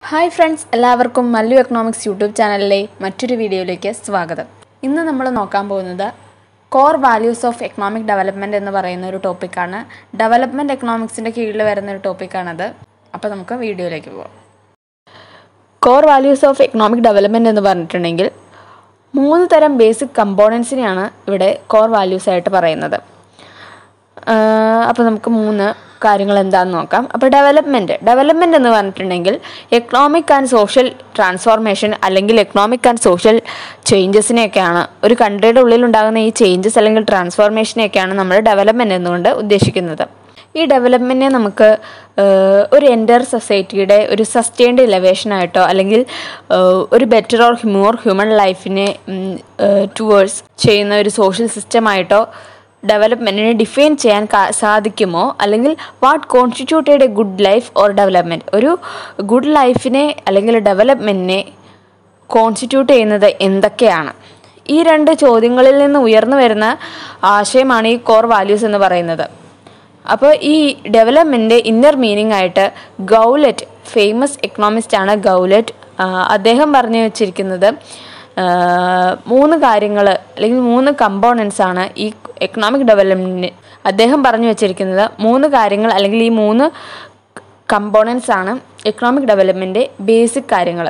hi friends എല്ലാവർക്കും Mallu economics YouTube ചാനലിലെ മറ്റൊരു വീഡിയോയിലേക്ക് സ്വാഗതം ഇന്ന് നമ്മൾ നോക്കാൻ പോകുന്നത് core values of economic development എന്ന് പറയുന്ന ഒരു ടോപ്പിക്കാണ് ഡെവലപ്മെൻറ്റ് എക്കണോമിക്സിൻ്റെ കീഴിൽ വരുന്ന ഒരു ടോപ്പിക്കാണത് അപ്പോൾ നമുക്ക് വീഡിയോയിലേക്ക് പോകാം core values of economic development എന്ന് പറഞ്ഞിട്ടുണ്ടെങ്കിൽ മൂന്ന് തരം ബേസിക് കമ്പോണൻസിനെയാണ് ഇവിടെ കോർ വാല്യൂസ് ആയിട്ട് പറയുന്നത് അപ്പോൾ നമുക്ക് മൂന്ന് കാര്യങ്ങൾ എന്താണെന്ന് നോക്കാം അപ്പോൾ ഡെവലപ്മെൻറ്റ് ഡെവലപ്മെൻറ്റ് എന്ന് പറഞ്ഞിട്ടുണ്ടെങ്കിൽ എക്കണോമിക് ആൻഡ് സോഷ്യൽ ട്രാൻസ്ഫോർമേഷൻ അല്ലെങ്കിൽ എക്കണോമിക് ആൻഡ് സോഷ്യൽ ചേഞ്ചസിനെയൊക്കെയാണ് ഒരു കൺട്രിയുടെ ഉള്ളിൽ ഉണ്ടാകുന്ന ഈ ചേഞ്ചസ് അല്ലെങ്കിൽ ട്രാൻസ്ഫോർമേഷനെയൊക്കെയാണ് നമ്മൾ ഡെവലപ്മെൻറ്റ് എന്നുകൊണ്ട് ഉദ്ദേശിക്കുന്നത് ഈ ഡെവലപ്മെൻറ്റിനെ നമുക്ക് ഒരു എൻ്റർ സൊസൈറ്റിയുടെ ഒരു സസ്റ്റെയിൻഡ് ഇലവേഷനായിട്ടോ അല്ലെങ്കിൽ ഒരു ബെറ്റർ ഓർ മോർ ഹ്യൂമൻ ലൈഫിനെ ടുവേഴ്സ് ചെയ്യുന്ന ഒരു സോഷ്യൽ സിസ്റ്റമായിട്ടോ ഡെവലപ്മെൻറ്റിനെ ഡിഫൈൻ ചെയ്യാൻ സാധിക്കുമോ അല്ലെങ്കിൽ what constituted a good life or development ഒരു ഗുഡ് ലൈഫിനെ അല്ലെങ്കിൽ ഡെവലപ്മെൻറ്റിനെ കോൺസ്റ്റിറ്റ്യൂട്ട് ചെയ്യുന്നത് എന്തൊക്കെയാണ് ഈ രണ്ട് ചോദ്യങ്ങളിൽ നിന്ന് ഉയർന്നു വരുന്ന ആശയമാണ് ഈ കോർ വാല്യൂസ് എന്ന് പറയുന്നത് അപ്പോൾ ഈ ഡെവലപ്മെൻറ്റ് ഇന്നർ മീനിങ് ആയിട്ട് ഗൗലറ്റ് ഫേമസ് എക്കണോമിസ്റ്റ് ആണ് ഗൗലറ്റ് അദ്ദേഹം പറഞ്ഞു വെച്ചിരിക്കുന്നത് മൂന്ന് കാര്യങ്ങൾ അല്ലെങ്കിൽ മൂന്ന് കമ്പോണൻസ് ആണ് ഈ എക്കണോമിക് ഡെവലപ്മെൻറ്റിന് അദ്ദേഹം പറഞ്ഞു വെച്ചിരിക്കുന്നത് മൂന്ന് കാര്യങ്ങൾ അല്ലെങ്കിൽ ഈ മൂന്ന് കമ്പോണൻസ് ആണ് എക്കണോമിക് ഡെവലപ്മെൻറ്റ് ബേസിക് കാര്യങ്ങൾ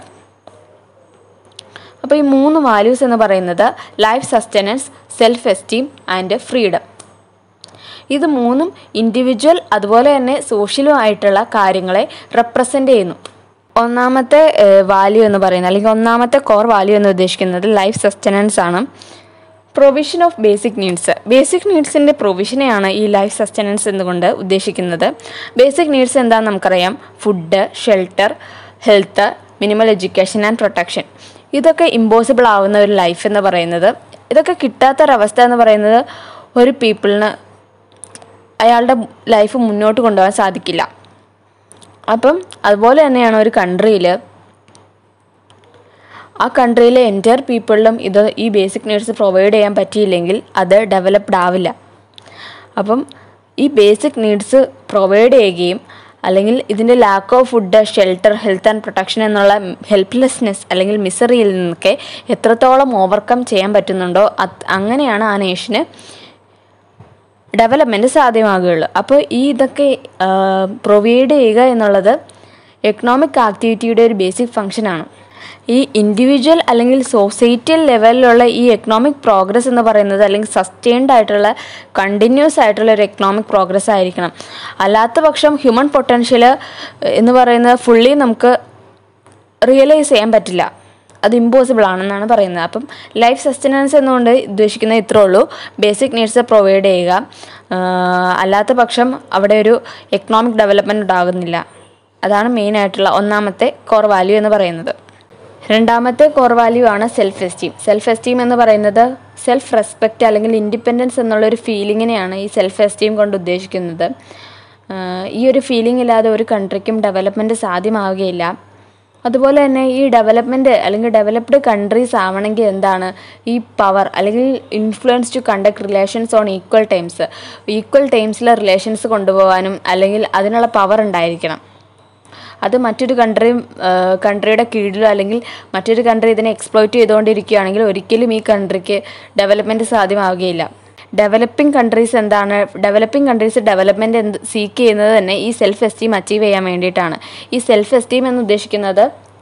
അപ്പോൾ ഈ മൂന്ന് വാല്യൂസ് എന്ന് പറയുന്നത് life sustenance self esteem and freedom ഇത് മൂന്നും ഇൻഡിവിജ്വൽ അതുപോലെ തന്നെ സോഷ്യലും ആയിട്ടുള്ള കാര്യങ്ങളെ റെപ്രസെൻ്റ് ചെയ്യുന്നു ഒന്നാമത്തെ വാല്യൂ എന്ന് പറയുന്നത് അല്ലെങ്കിൽ ഒന്നാമത്തെ കോർ വാല്യൂ എന്ന് ഉദ്ദേശിക്കുന്നത് ലൈഫ് സസ്റ്റനൻസ് ആണ് provision of basic needs basic നീഡ്സിൻ്റെ പ്രൊവിഷനെയാണ് ഈ ലൈഫ് സസ്റ്റനൻസ് എന്നുകൊണ്ട് ഉദ്ദേശിക്കുന്നത് ബേസിക് നീഡ്സ് എന്താണെന്ന് നമുക്കറിയാം food shelter health minimal education and protection ഇതൊക്കെ ഇമ്പോസിബിൾ ആവുന്ന ഒരു ലൈഫ് എന്ന് പറയുന്നത് ഇതൊക്കെ കിട്ടാത്തൊരവസ്ഥ എന്ന് പറയുന്നത് ഒരു പീപ്പിളിന് അയാളുടെ ലൈഫ് മുന്നോട്ട് കൊണ്ടുപോകാൻ സാധിക്കില്ല അപ്പം അതുപോലെ തന്നെയാണ് ഒരു കൺട്രിയിൽ ആ കൺട്രിയിലെ എൻറ്റയർ പീപ്പിളിലും ഇത് ഈ ബേസിക് നീഡ്സ് പ്രൊവൈഡ് ചെയ്യാൻ പറ്റിയില്ലെങ്കിൽ അത് ഡെവലപ്ഡ് ആവില്ല അപ്പം ഈ ബേസിക് നീഡ്സ് പ്രൊവൈഡ് ചെയ്യുകയും അല്ലെങ്കിൽ ഇതിൻ്റെ lack of food shelter health and protection എന്നുള്ള ഹെൽപ്ലെസ്നെസ് അല്ലെങ്കിൽ മിസറിയിൽ നിന്നൊക്കെ എത്രത്തോളം ഓവർകം ചെയ്യാൻ പറ്റുന്നുണ്ടോ അങ്ങനെയാണ് ആ നേഷന് ഡെവലപ്മെൻറ്റ് സാധ്യമാകുകയുള്ളൂ അപ്പോൾ ഈ ഇതൊക്കെ പ്രൊവൈഡ് ചെയ്യുക എന്നുള്ളത് എക്കണോമിക് ആക്ടിവിറ്റിയുടെ ഒരു ബേസിക് ഫങ്ഷനാണ് ഈ ഇൻഡിവിജ്വൽ അല്ലെങ്കിൽ സൊസൈറ്റിയൽ ലെവലിലുള്ള ഈ എക്കണോമിക് പ്രോഗ്രസ് എന്ന് പറയുന്നത് അല്ലെങ്കിൽ സസ്റ്റെയിൻഡ് ആയിട്ടുള്ള കണ്ടിന്യൂസ് ആയിട്ടുള്ള ഒരു എക്കണോമിക് പ്രോഗ്രസ് ആയിരിക്കണം അല്ലാത്ത പക്ഷം ഹ്യൂമൻ പൊട്ടൻഷ്യൽ എന്ന് പറയുന്നത് ഫുള്ളി നമുക്ക് റിയലൈസ് ചെയ്യാൻ പറ്റില്ല അത് ഇമ്പോസിബിൾ ആണെന്നാണ് പറയുന്നത് അപ്പം ലൈഫ് സസ്റ്റനൻസ് എന്നുകൊണ്ട് ഉദ്ദേശിക്കുന്നത് ഇത്രേ ഉള്ളൂ ബേസിക് നീഡ്സ് പ്രൊവൈഡ് ചെയ്യുക അല്ലാത്ത പക്ഷം അവിടെ ഒരു എക്കണോമിക് ഡെവലപ്മെൻറ്റ് ഉണ്ടാകുന്നില്ല അതാണ് മെയിൻ ആയിട്ടുള്ള ഒന്നാമത്തെ കോർ വാല്യൂ എന്ന് പറയുന്നത് രണ്ടാമത്തെ കോർ വാല്യൂ ആണ് സെൽഫ് എസ്റ്റീം സെൽഫ് എസ്റ്റീം എന്ന് പറയുന്നത് സെൽഫ് റെസ്പെക്റ്റ് അല്ലെങ്കിൽ ഇൻഡിപെൻഡൻസ് എന്നുള്ളൊരു ഫീലിങ്ങിനെയാണ് ഈ സെൽഫ് എസ്റ്റീം കൊണ്ട് ഉദ്ദേശിക്കുന്നത് ഈ ഒരു ഫീലിംഗ് ഇല്ലാതെ ഒരു കൺട്രിക്കും ഡെവലപ്മെൻറ്റ് സാധ്യമാവുകയില്ല അതുപോലെ തന്നെ ഈ ഡെവലപ്മെൻറ്റ് അല്ലെങ്കിൽ ഡെവലപ്ഡ് കൺട്രീസ് ആവണമെങ്കിൽ എന്താണ് ഈ പവർ അല്ലെങ്കിൽ influence to conduct relations on equal times equal ടൈംസിലെ റിലേഷൻസ് കൊണ്ടുപോകാനും അല്ലെങ്കിൽ അതിനുള്ള പവർ ഉണ്ടായിരിക്കണം അത് മറ്റൊരു കൺട്രി കൺട്രിയുടെ കീഴിലോ അല്ലെങ്കിൽ മറ്റൊരു കൺട്രി ഇതിനെ എക്സ്പ്ലോയിറ്റ് ചെയ്തുകൊണ്ടിരിക്കുകയാണെങ്കിൽ ഒരിക്കലും ഈ കൺട്രിക്ക് ഡെവലപ്മെൻറ്റ് സാധ്യമാവുകയില്ല ഡെവലപ്പിംഗ് കൺട്രീസ് എന്താണ് ഡെവലപ്പിംഗ് കൺട്രീസ് ഡെവലപ്മെൻറ്റ് എന്ത് സീക്ക് ചെയ്യുന്നത് തന്നെ ഈ സെൽഫ് എസ്റ്റീം അച്ചീവ് ചെയ്യാൻ വേണ്ടിയിട്ടാണ് ഈ സെൽഫ് എസ്റ്റീം എന്ന് ഉദ്ദേശിക്കുന്നത്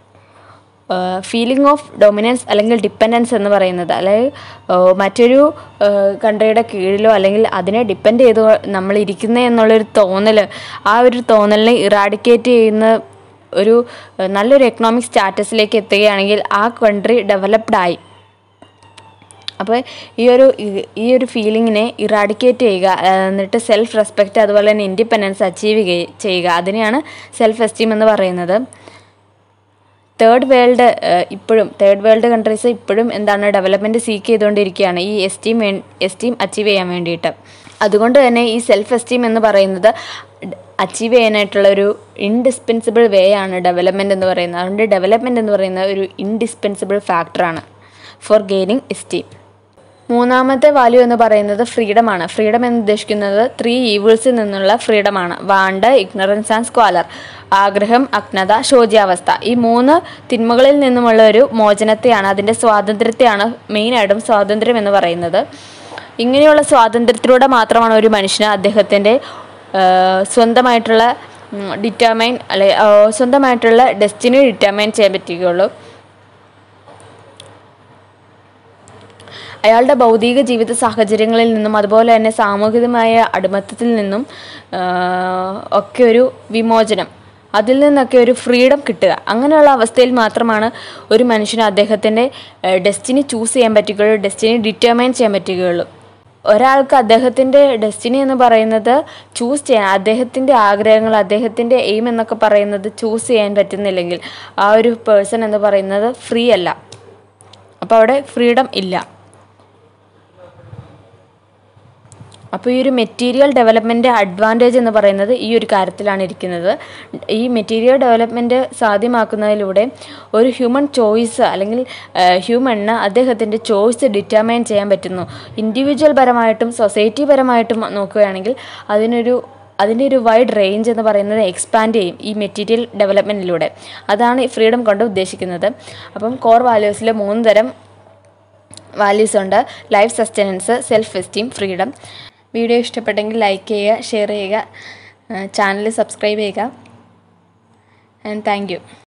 ഫീലിംഗ് ഓഫ് ഡൊമിനൻസ് അല്ലെങ്കിൽ ഡിപ്പെൻഡൻസ് എന്ന് പറയുന്നത് അതായത് മറ്റൊരു കൺട്രിയുടെ കീഴിലോ അല്ലെങ്കിൽ അതിനെ ഡിപ്പെൻഡ് ചെയ്ത് നമ്മൾ ഇരിക്കുന്നത് എന്നുള്ളൊരു തോന്നൽ ആ ഒരു തോന്നലിനെ ഇറാഡിക്കേറ്റ് ചെയ്യുന്ന ഒരു നല്ലൊരു എക്കണോമിക് സ്റ്റാറ്റസിലേക്ക് എത്തുകയാണെങ്കിൽ ആ കൺട്രി ഡെവലപ്ഡ് ആയി അപ്പോൾ ഈ ഒരു ഈ ഒരു ഫീലിങ്ങിനെ ഇറാഡിക്കേറ്റ് ചെയ്യുക എന്നിട്ട് സെൽഫ് റെസ്പെക്റ്റ് അതുപോലെ തന്നെ ഇൻഡിപെൻഡൻസ് അച്ചീവ് ചെയ്യുക അതിനെയാണ് സെൽഫ് എസ്റ്റീം എന്ന് പറയുന്നത് തേർഡ് വേൾഡ് ഇപ്പോഴും തേർഡ് വേൾഡ് കൺട്രീസ് ഇപ്പോഴും എന്താണ് ഡെവലപ്മെൻറ്റ് സീക്ക് ചെയ്തുകൊണ്ടിരിക്കുകയാണ് ഈ എസ്റ്റീം എസ്റ്റീം അച്ചീവ് ചെയ്യാൻ വേണ്ടിയിട്ട് അതുകൊണ്ട് തന്നെ ഈ സെൽഫ് എസ്റ്റീം എന്ന് പറയുന്നത് അച്ചീവ് ചെയ്യാനായിട്ടുള്ള ഒരു ഇൻഡിസ്പെൻസിബിൾ വേ ആണ് ഡെവലപ്മെൻറ്റ് എന്ന് പറയുന്നത് അതുകൊണ്ട് ഡെവലപ്മെൻറ്റ് എന്ന് പറയുന്ന ഒരു ഇൻഡിസ്പെൻസിബിൾ ഫാക്ടറാണ് ഫോർ ഗെയിനിങ് എസ്റ്റീം മൂന്നാമത്തെ വാല്യൂ എന്ന് പറയുന്നത് ഫ്രീഡമാണ് ഫ്രീഡം എന്ന് ഉദ്ദേശിക്കുന്നത് ത്രീ ഈവിൾസിൽ നിന്നുള്ള ഫ്രീഡമാണ് വാണ്ട് ഇഗ്നറൻസ് ആൻഡ് സ്ക്വാലർ ആഗ്രഹം അജ്ഞത ശോച്യാവസ്ഥ ഈ മൂന്ന് തിന്മകളിൽ നിന്നുമുള്ള ഒരു മോചനത്തെയാണ് അതിൻ്റെ സ്വാതന്ത്ര്യത്തെയാണ് മെയിനായിട്ടും സ്വാതന്ത്ര്യം എന്ന് പറയുന്നത് ഇങ്ങനെയുള്ള സ്വാതന്ത്ര്യത്തിലൂടെ മാത്രമാണ് ഒരു മനുഷ്യന് അദ്ദേഹത്തിൻ്റെ സ്വന്തമായിട്ടുള്ള ഡിറ്റർമൈൻ അല്ലെ സ്വന്തമായിട്ടുള്ള ഡെസ്റ്റിനി ഡിറ്റർമൈൻ ചെയ്യാൻ പറ്റുകയുള്ളൂ അയാളുടെ ഭൗതിക ജീവിത സാഹചര്യങ്ങളിൽ നിന്നും അതുപോലെ തന്നെ സാമൂഹികമായ അടിമത്തത്തിൽ നിന്നും ഒക്കെ ഒരു വിമോചനം അതിൽ നിന്നൊക്കെ ഒരു ഫ്രീഡം കിട്ടുക അങ്ങനെയുള്ള അവസ്ഥയിൽ മാത്രമാണ് ഒരു മനുഷ്യന് അദ്ദേഹത്തിൻ്റെ ഡെസ്റ്റിനി ചൂസ് ചെയ്യാൻ പറ്റുകയുള്ളൂ ഡെസ്റ്റിനി ഡിറ്റർമൈൻ ചെയ്യാൻ പറ്റുകയുള്ളൂ ഒരാൾക്ക് അദ്ദേഹത്തിൻ്റെ ഡെസ്റ്റിനി എന്ന് പറയുന്നത് ചൂസ് ചെയ്യാൻ അദ്ദേഹത്തിൻ്റെ ആഗ്രഹങ്ങൾ അദ്ദേഹത്തിൻ്റെ എയിം എന്നൊക്കെ പറയുന്നത് ചൂസ് ചെയ്യാൻ പറ്റുന്നില്ലെങ്കിൽ ആ ഒരു പേഴ്സൺ എന്ന് പറയുന്നത് ഫ്രീ അല്ല അപ്പോൾ അവിടെ ഫ്രീഡം ഇല്ല അപ്പോൾ ഈ ഒരു മെറ്റീരിയൽ ഡെവലപ്മെൻറ്റ് അഡ്വാൻറ്റേജ് എന്ന് പറയുന്നത് ഈ ഒരു കാര്യത്തിലാണ് ഇരിക്കുന്നത് ഈ മെറ്റീരിയൽ ഡെവലപ്മെൻറ്റ് സാധ്യമാക്കുന്നതിലൂടെ ഒരു ഹ്യൂമൻ ചോയ്സ് അല്ലെങ്കിൽ ഹ്യൂമണിന് അദ്ദേഹത്തിൻ്റെ ചോയ്സ് ഡിറ്റർമൈൻ ചെയ്യാൻ പറ്റുന്നു ഇൻഡിവിജ്വൽ പരമായിട്ടും സൊസൈറ്റി പരമായിട്ടും നോക്കുകയാണെങ്കിൽ അതിനൊരു അതിൻ്റെ ഒരു വൈഡ് റേഞ്ച് എന്ന് പറയുന്നത് എക്സ്പാൻഡ് ചെയ്യും ഈ മെറ്റീരിയൽ ഡെവലപ്മെൻറ്റിലൂടെ അതാണ് ഈ ഫ്രീഡം കൊണ്ട് ഉദ്ദേശിക്കുന്നത് അപ്പം കോർ വാല്യൂസിൽ മൂന്ന് തരം വാല്യൂസ് ഉണ്ട് life sustenance self esteem freedom video ഇഷ്ടപ്പെട്ടെങ്കിൽ ലൈക്ക് ചെയ്യുക ഷെയർ ചെയ്യുക ചാനൽ സബ്സ്ക്രൈബ് ചെയ്യുക ആൻഡ് താങ്ക് യു